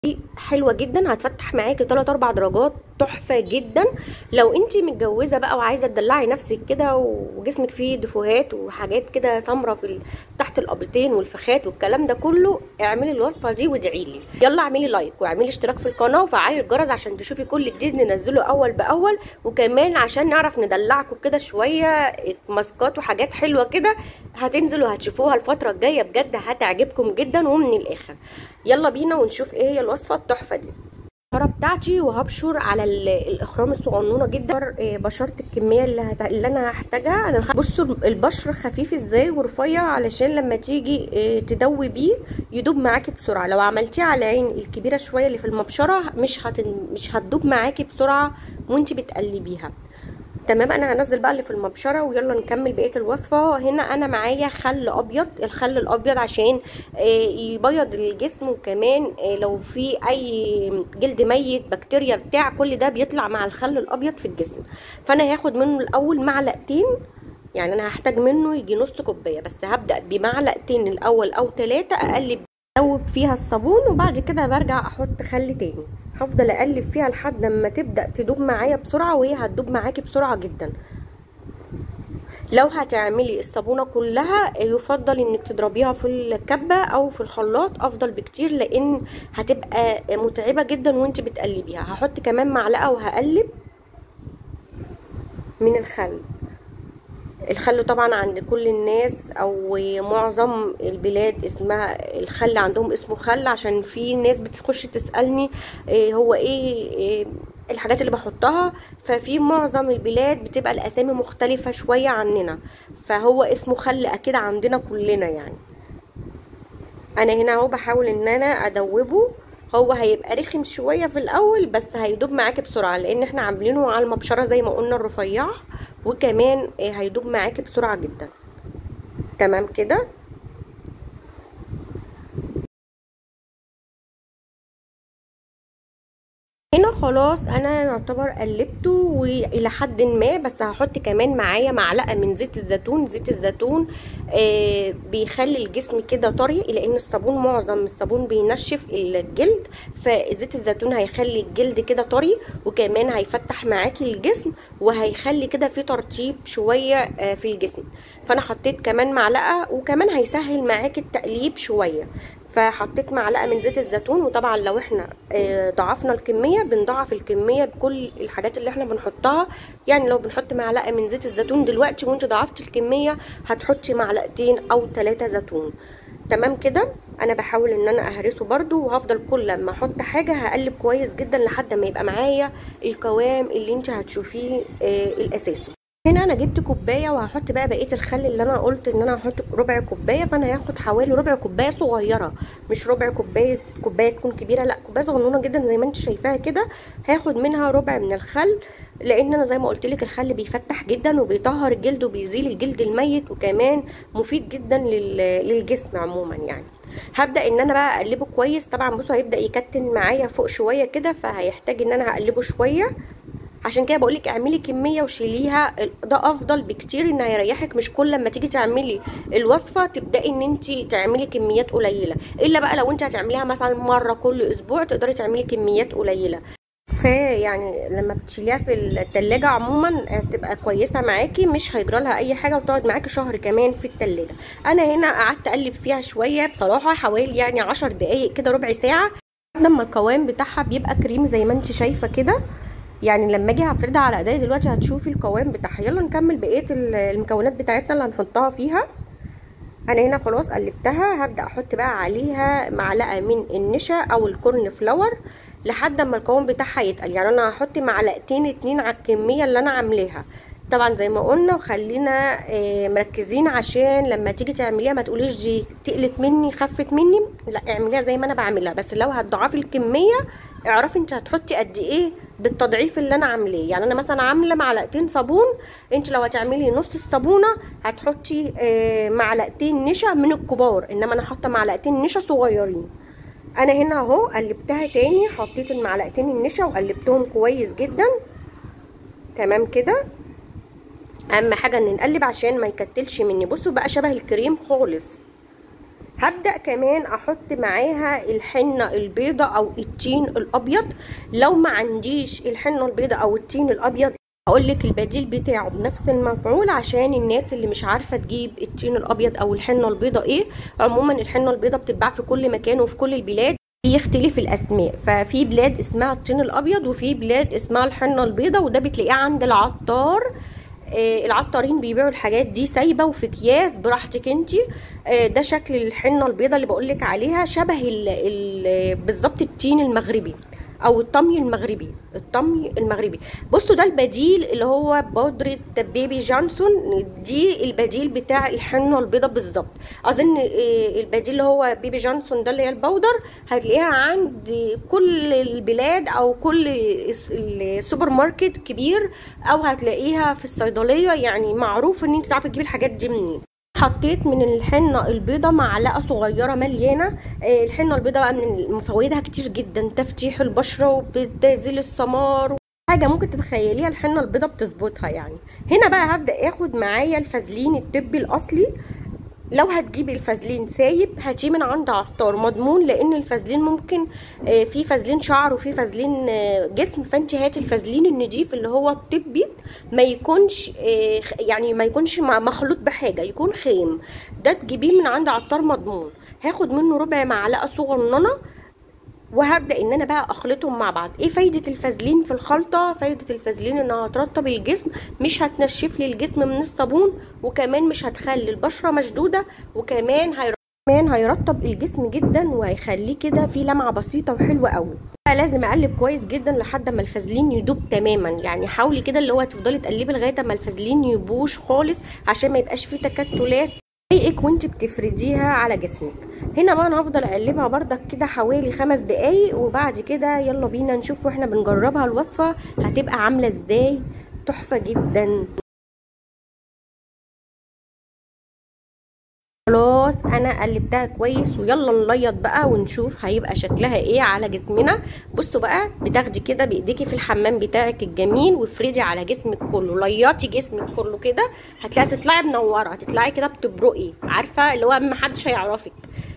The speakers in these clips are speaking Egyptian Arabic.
دي حلوه جدا هتفتح معاكي 3 4 درجات تحفه جدا لو انت متجوزه بقى وعايزه تدلعي نفسك كده وجسمك فيه دفوهات وحاجات كده سمره في ال- تحت الابطين والفخات والكلام ده كله اعملي الوصفه دي وادعي لي يلا اعملي لايك واعملي اشتراك في القناه وفعلي الجرس عشان تشوفي كل جديد ننزله اول باول وكمان عشان نعرف ندلعكم كده شويه ماسكات وحاجات حلوه كده هتنزلوا هتشوفوها الفتره الجايه بجد هتعجبكم جدا ومن الاخر يلا بينا ونشوف ايه هي الوصفه التحفه دي البشره بتاعتي وهبشر على ال- الاخرام الصغنونه جدا إيه، بشرت الكميه اللي, هت... اللي انا هحتاجها انا خ... بصوا البشر خفيف ازاي ورفيع علشان لما تيجي إيه، تدوي بيه يدوب معاكي بسرعه لو عملتيه على العين الكبيره شويه اللي في المبشره مش هت... مش هتدوب معاكي بسرعه وانتي بتقلبيها تمام انا هنزل بقى اللي في المبشره ويلا نكمل بقيه الوصفه هنا انا معايا خل ابيض الخل الابيض عشان آه، يبيض الجسم وكمان آه، لو في اي جلد ميت بكتيريا بتاع كل ده بيطلع مع الخل الابيض في الجسم فانا هاخد منه الاول معلقتين يعني انا هحتاج منه يجي نص كوبايه بس هبدا بمعلقتين الاول او ثلاثه اقلب ادوب فيها الصابون وبعد كده برجع احط خل تاني هفضل اقلب فيها لحد ما تبدا تدوب معايا بسرعه وهي هتدوب معاكي بسرعه جدا لو هتعملي الصابونه كلها يفضل انك تضربيها في الكبه او في الخلاط افضل بكتير لان هتبقى متعبه جدا وانت بتقلبيها هحط كمان معلقه وهقلب من الخل الخل طبعا عند كل الناس او معظم البلاد اسمها الخل عندهم اسمه خل عشان في ناس بتخش تسالني إيه هو ايه, إيه الحاجات اللي بحطها ففي معظم البلاد بتبقى الاسامي مختلفه شويه عننا فهو اسمه خل اكيد عندنا كلنا يعني انا هنا اهو بحاول ان انا ادوبه هو هيبقى رخم شويه في الاول بس هيدوب معاكي بسرعه لان احنا عاملينه على المبشره زي ما قلنا الرفيعه وكمان هيدوب معاكي بسرعه جدا تمام كده هنا خلاص انا يعتبر قلبته والى حد ما بس هحط كمان معايا معلقه من زيت الزيتون زيت الزيتون آه بيخلي الجسم كده طري لان الصابون معظم الصابون بينشف الجلد فزيت الزيتون هيخلي الجلد كده طري وكمان هيفتح معاكي الجسم وهيخلي كده في ترطيب شويه آه في الجسم فانا حطيت كمان معلقه وكمان هيسهل معاكي التقليب شويه فحطيت معلقه من زيت الزيتون وطبعا لو احنا ضعفنا الكميه بنضعف الكميه بكل الحاجات اللي احنا بنحطها يعني لو بنحط معلقه من زيت الزيتون دلوقتي وانت ضعفتي الكميه هتحطي معلقتين او ثلاثه زيتون تمام كده انا بحاول ان انا اهرسه برده وهفضل كل لما احط حاجه هقلب كويس جدا لحد ما يبقى معايا القوام اللي انت هتشوفيه آه الاساسي هنا انا جبت كوبايه وهحط بقى بقيه الخل اللي انا قلت ان انا هحط ربع كوبايه فانا هاخد حوالي ربع كوبايه صغيره مش ربع كوبايه كوبايه تكون كبيره لا كوبايه صغنونه جدا زي ما انت شايفاها كده هاخد منها ربع من الخل لان انا زي ما قلت لك الخل بيفتح جدا وبيطهر الجلد وبيزيل الجلد الميت وكمان مفيد جدا للجسم عموما يعني هبدا ان انا بقى اقلبه كويس طبعا بصوا هيبدا يكتن معايا فوق شويه كده فهيحتاج ان انا هقلبه شويه عشان كده بقولك اعملي كميه وشيليها ده افضل بكتير ان هيريحك مش كل لما تيجي تعملي الوصفه تبداي ان انت تعملي كميات قليله الا بقى لو انت هتعمليها مثلا مره كل اسبوع تقدري تعملي كميات قليله فيعني لما بتشيليها في التلاجة عموما تبقى كويسه معاكي مش هيجرى لها اي حاجه وتقعد معاكي شهر كمان في التلاجة انا هنا قعدت اقلب فيها شويه بصراحه حوالي يعني عشر دقايق كده ربع ساعه لما القوام بتاعها بيبقى كريم زي ما انت شايفه كده يعني لما اجي هفردها على ايديا دلوقتي هتشوفي القوام بتاعها يلا نكمل بقيه المكونات بتاعتنا اللي هنحطها فيها انا هنا خلاص قلبتها هبدا احط بقى عليها معلقه من النشا او الكورن فلاور لحد ما القوام بتاعها يتقل يعني انا هحط معلقتين اتنين على الكميه اللي انا عاملاها طبعا زي ما قلنا وخلينا مركزين عشان لما تيجي تعمليها ما تقوليش دي تقلت مني خفت مني لا اعمليها زي ما انا بعملها بس لو هتضعفي الكميه اعرفي انت هتحطي قد ايه بالتضعيف اللي انا عاملاه يعني انا مثلا عامله معلقتين صابون انت لو هتعملي نص الصابونه هتحطي معلقتين نشا من الكبار انما انا حاطه معلقتين نشا صغيرين انا هنا اهو قلبتها تاني حطيت المعلقتين النشا وقلبتهم كويس جدا تمام كده اهم حاجه ان نقلب عشان ما يكتلش مني بصوا بقى شبه الكريم خالص هبدا كمان احط معاها الحنه البيضه او التين الابيض لو ما عنديش الحنه البيضه او التين الابيض هقول لك البديل بتاعه بنفس المفعول عشان الناس اللي مش عارفه تجيب التين الابيض او الحنه البيضه ايه عموما الحنه البيضه بتتباع في كل مكان وفي كل البلاد يختلف الاسماء ففي بلاد اسمها الطين الابيض وفي بلاد اسمها الحنه البيضه وده بتلاقيه عند العطار آه العطارين بيبيعوا الحاجات دي سايبه وفي اكياس براحتك انت آه ده شكل الحنه البيضه اللي بقولك عليها شبه بالظبط التين المغربي او الطمي المغربي الطمي المغربي بصوا ده البديل اللي هو بودرة بيبي جونسون دي البديل بتاع الحنة البيضة بالظبط اظن البديل اللي هو بيبي جونسون ده اللي هي البودر هتلاقيها عند كل البلاد او كل السوبر ماركت كبير او هتلاقيها في الصيدلية يعني معروف ان انت تعرفي تجيبي الحاجات دي منين حطيت من الحنه البيضه معلقه صغيره مليانه الحنه البيضه بقى من فوائدها كتير جدا تفتيح البشره وبتزيل السمار حاجه ممكن تتخيليها الحنه البيضه بتظبطها يعني هنا بقى هبدا اخد معايا الفازلين الطبي الاصلي لو هتجيبي الفازلين سايب هاتيه من عند عطار مضمون لان الفازلين ممكن في فازلين شعر وفي فازلين جسم فانت هاتي الفازلين النضيف اللي هو الطبي ما يكونش يعني ما يكونش مخلوط بحاجه يكون خام ده تجيبيه من عند عطار مضمون هاخد منه ربع معلقه صغننه وهبدا ان انا بقى اخلطهم مع بعض ايه فايده الفازلين في الخلطه فايده الفازلين انها هترطب الجسم مش هتنشف لي الجسم من الصابون وكمان مش هتخلي البشره مشدوده وكمان هيرطب كمان هيرطب الجسم جدا وهيخليه كده فيه لمعه بسيطه وحلوه قوي لازم اقلب كويس جدا لحد ما الفازلين يدوب تماما يعني حاولي كده اللي هو تفضلي تقلبي لغايه ما الفازلين يبوش خالص عشان ما يبقاش فيه تكتلات ضايقك وانت بتفرديها على جسمك هنا بقى انا هفضل اقلبها بردك كده حوالي خمس دقايق وبعد كده يلا بينا نشوف واحنا بنجربها الوصفه هتبقى عامله ازاي تحفه جدا خلاص انا قلبتها كويس ويلا نليط بقى ونشوف هيبقى شكلها ايه على جسمنا بصوا بقى بتاخدي كده بايديكي في الحمام بتاعك الجميل وافردي على جسمك كله ليطي جسمك كله كده هتلاقي تطلعي منوره هتطلعي كده بتبرقي عارفه اللي هو ما حدش هيعرفك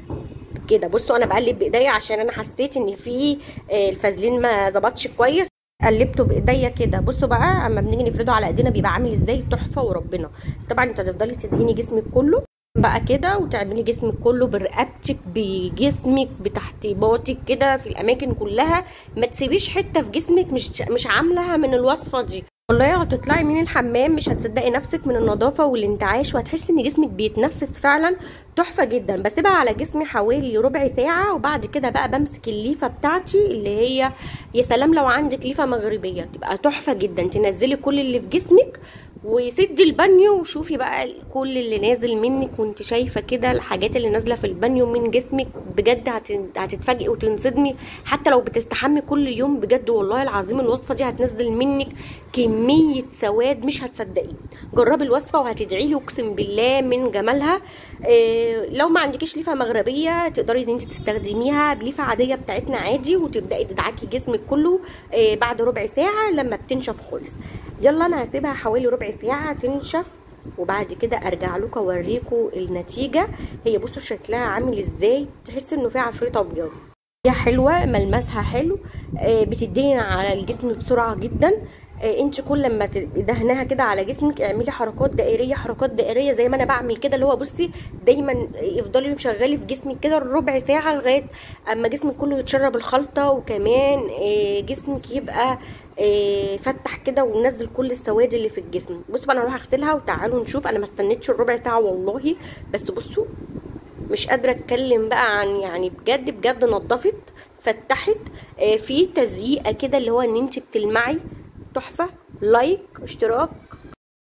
كده بصوا انا بقلب بايديا عشان انا حسيت ان في الفازلين ما ظبطش كويس قلبته بايديا كده بصوا بقى اما بنيجي نفرده على ايدينا بيبقى عامل ازاي تحفه وربنا طبعا انت هتفضلي تدهني جسمك كله بقى كده وتعملي جسمك كله برقبتك بجسمك بتحتيباتك كده في الاماكن كلها ما تسيبيش حته في جسمك مش مش عاملاها من الوصفه دي والله هتطلعي من الحمام مش هتصدقي نفسك من النظافه والانتعاش وهتحسي ان جسمك بيتنفس فعلا تحفه جدا بسيبها على جسمي حوالي ربع ساعه وبعد كده بقى بمسك الليفه بتاعتي اللي هي يا سلام لو عندك ليفه مغربيه تبقى تحفه جدا تنزلي كل اللي في جسمك وسدي البانيو وشوفي بقى كل اللي نازل منك وانت شايفه كده الحاجات اللي نازله في البانيو من جسمك بجد هتتفاجئي وتنصدمي حتى لو بتستحمي كل يوم بجد والله العظيم الوصفه دي هتنزل منك كميه سواد مش هتصدقي جربي الوصفه وهتدعي لي اقسم بالله من جمالها إيه لو ما عندكيش ليفه مغربيه تقدري ان انت تستخدميها بليفه عاديه بتاعتنا عادي وتبداي تدعكي جسمك كله إيه بعد ربع ساعه لما بتنشف خالص يلا انا هسيبها حوالي ربع ساعه تنشف وبعد كده ارجع لكم اوريكم النتيجه هي بصوا شكلها عامل ازاي تحس انه فيها عفريت ابيض هي حلوه ملمسها حلو آه بتدهن على الجسم بسرعه جدا آه انت كل ما تدهنها كده على جسمك اعملي حركات دائريه حركات دائريه زي ما انا بعمل كده اللي هو بصي دايما افضلي مشغلي في جسمك كده ربع ساعه لغايه اما جسمك كله يتشرب الخلطه وكمان آه جسمك يبقى إيه فتح كده وننزل كل السواد اللي في الجسم بصوا بقى انا هروح اغسلها وتعالوا نشوف انا ما استنيتش الربع ساعه والله بس بصوا مش قادره اتكلم بقى عن يعني بجد بجد نضفت فتحت إيه في تزييقه كده اللي هو ان انت بتلمعي تحفه لايك اشتراك